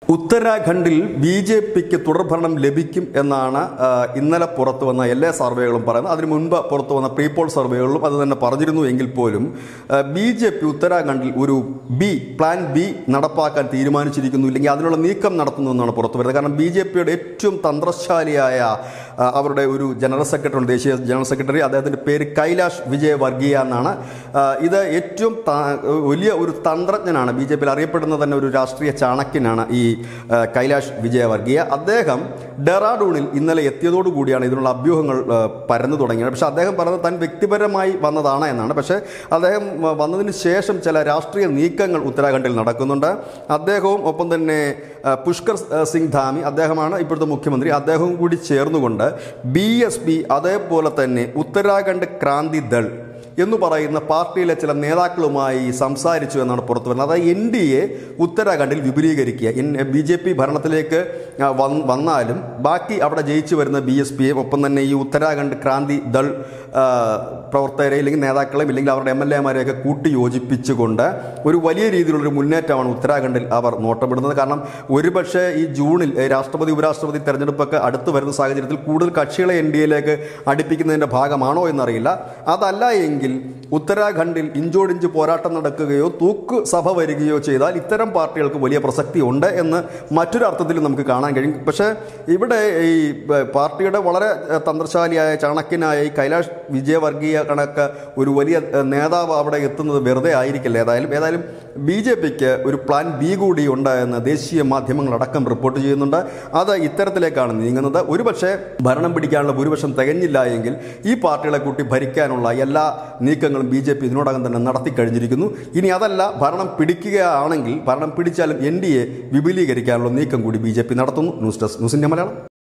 ഉത്തരാഖണ്ഡിൽ B J പിക്ക് തുടർഭരണം ലഭിക്കും എന്നാണ് ആ, ഇന്നലെ പുറത്തു വന്ന എല്ലാ സർവേകളും പറയുന്നത് അതിനു മുൻപ് പുറത്തു വന്ന പ്രീപോൾ സർവേകളിലും അത് തന്നെ പറഞ്ഞിരുന്നു എങ്കിൽ പോലും ബി ജെ പി ഉത്തരാഖണ്ഡിൽ ഒരു ബി പ്ലാൻ ബി നടപ്പാക്കാൻ തീരുമാനിച്ചിരിക്കുന്നു ഇല്ലെങ്കിൽ അതിനുള്ള നീക്കം നടത്തുന്നു എന്നാണ് പുറത്തു വരുന്നത് കാരണം ബി ജെ പിയുടെ ഏറ്റവും തന്ത്രശാലിയായ ആ, അവരുടെ ഒരു ജനറൽ സെക്രട്ടറി ഉണ്ട്, ദേശീയ ജനറൽ സെക്രട്ടറി അദ്ദേഹത്തിൻ്റെ പേര് കൈലാഷ് വിജയ് വർഗീയ എന്നാണ് ആ, ഇത് ഏറ്റവും ത- വലിയ ഒരു തന്ത്രജ്ഞനാണ് ബി ജെ പിയിൽ അറിയപ്പെടുന്ന തന്നെ ഒരു രാഷ്ട്രീയ ചാണക്യനാണ് ഈ ആ, കൈലാഷ് വിജയവർഗീയ അദ്ദേഹം ഡെറാഡൂണിൽ ഇന്നലെ എത്തിയതോടുകൂടിയാണ് ഇതിനുള്ള അഭ്യൂഹങ്ങൾ ആ, പരന്നു തുടങ്ങിയത് പക്ഷേ അദ്ദേഹം പറഞ്ഞത് താൻ വ്യക്തിപരമായി വന്നതാണ് എന്നാണ് പക്ഷേ അദ്ദേഹം ആ, വന്നതിന് ശേഷം ചില രാഷ്ട്രീയ നീക്കങ്ങൾ ഉത്തരാഖണ്ഡിൽ നടക്കുന്നുണ്ട് അദ്ദേഹവും ഒപ്പം തന്നെ ആ, പുഷ്കർ ആ, സിംഗ് ധാമി അദ്ദേഹമാണ് ഇപ്പോഴത്തെ മുഖ്യമന്ത്രി അദ്ദേഹവും കൂടി ചേർന്നുകൊണ്ട് ബി എസ് പി അതേപോലെ തന്നെ ഉത്തരാഖണ്ഡ് ക്രാന്തി ദൾ എന്ന് പറയുന്ന പാർട്ടിയിലെ ചില നേതാക്കളുമായി സംസാരിച്ചു എന്നാണ് പുറത്തു വരുന്നത് അതായത് എൻ ഡി എ ഉത്തരാഖണ്ഡിൽ വിപുലീകരിക്കുക എൻ ബി ജെ പി ഭരണത്തിലേക്ക് ആ, വന്ന് വന്നാലും ബാക്കി അവിടെ ജയിച്ചു വരുന്ന ബി എസ് പിയെ ഒപ്പം തന്നെ ഈ ഉത്തരാഖണ്ഡ് ക്രാന്തി ദൾ ആ, പ്രവർത്തകരെ ഇല്ലെങ്കിൽ നേതാക്കളെയും ഇല്ലെങ്കിൽ അവരുടെ എം എൽ എമാരെയൊക്കെ കൂട്ടി യോജിപ്പിച്ചുകൊണ്ട് ഒരു വലിയ രീതിയിലുള്ളൊരു മുന്നേറ്റമാണ് ഉത്തരാഖണ്ഡിൽ അവർ നോട്ടമിടുന്നത് കാരണം ഒരുപക്ഷെ ഈ ജൂണിൽ ഏ, രാഷ്ട്രപതി ഉപരാഷ്ട്രപതി തെരഞ്ഞെടുപ്പൊക്കെ അടുത്ത് വരുന്ന സാഹചര്യത്തിൽ കൂടുതൽ കക്ഷികളെ എൻ ഡി എയിലേക്ക് അടുപ്പിക്കുന്നതിൻ്റെ ഭാഗമാണോ എന്നറിയില്ല അതല്ല എങ്കിൽ ഉത്തരാഖണ്ഡിൽ ഇഞ്ചോടിഞ്ച് പോരാട്ടം നടക്കുകയോ തൂക്ക് സഭ വരികയോ ചെയ്താൽ ഇത്തരം പാർട്ടികൾക്ക് വലിയ പ്രസക്തി ഉണ്ട് എന്ന് മറ്റൊരു അർത്ഥത്തിൽ നമുക്ക് കാണാൻ കഴിയും പക്ഷേ ഇവിടെ ഈ ഏ, പാർട്ടിയുടെ വളരെ ഏ, തന്ത്രശാലിയായ ചാണക്യനായ ഈ കൈലാഷ് വിജയവർഗീയ കണക്ക് ഒരു വലിയ ഏ, നേതാവ് അവിടെ എത്തുന്നത് വെറുതെ ആയിരിക്കില്ല ഏതായാലും ഏതായാലും ബി ജെ പിക്ക് ഒരു പ്ലാൻ ബി കൂടി ഉണ്ട് എന്ന് ദേശീയ മാധ്യമങ്ങളടക്കം റിപ്പോർട്ട് ചെയ്യുന്നുണ്ട് അത് ഇത്തരത്തിലേക്കാണ് നീങ്ങുന്നത് ഒരുപക്ഷെ ഭരണം പിടിക്കാനുള്ള ഭൂരിപക്ഷം തികഞ്ഞില്ല എങ്കിൽ ഈ പാർട്ടികളെ കൂട്ടി ഭരിക്കാനുള്ള എല്ലാ നീക്കങ്ങളും ബി ജെ പി ഇതിനോടകം തന്നെ നടത്തി കഴിഞ്ഞിരിക്കുന്നു ഇനി അതല്ല ഭരണം പിടിക്കുകയാണെങ്കിൽ ഭരണം പിടിച്ചാലും എൻ ഡി എ വിപുലീകരിക്കാനുള്ള നീക്കം കൂടി ബി ജെ പി നടത്തുന്നു ന്യൂസ് ഡെസ്ക് ന്യൂസിൻ്റെ മലയാളം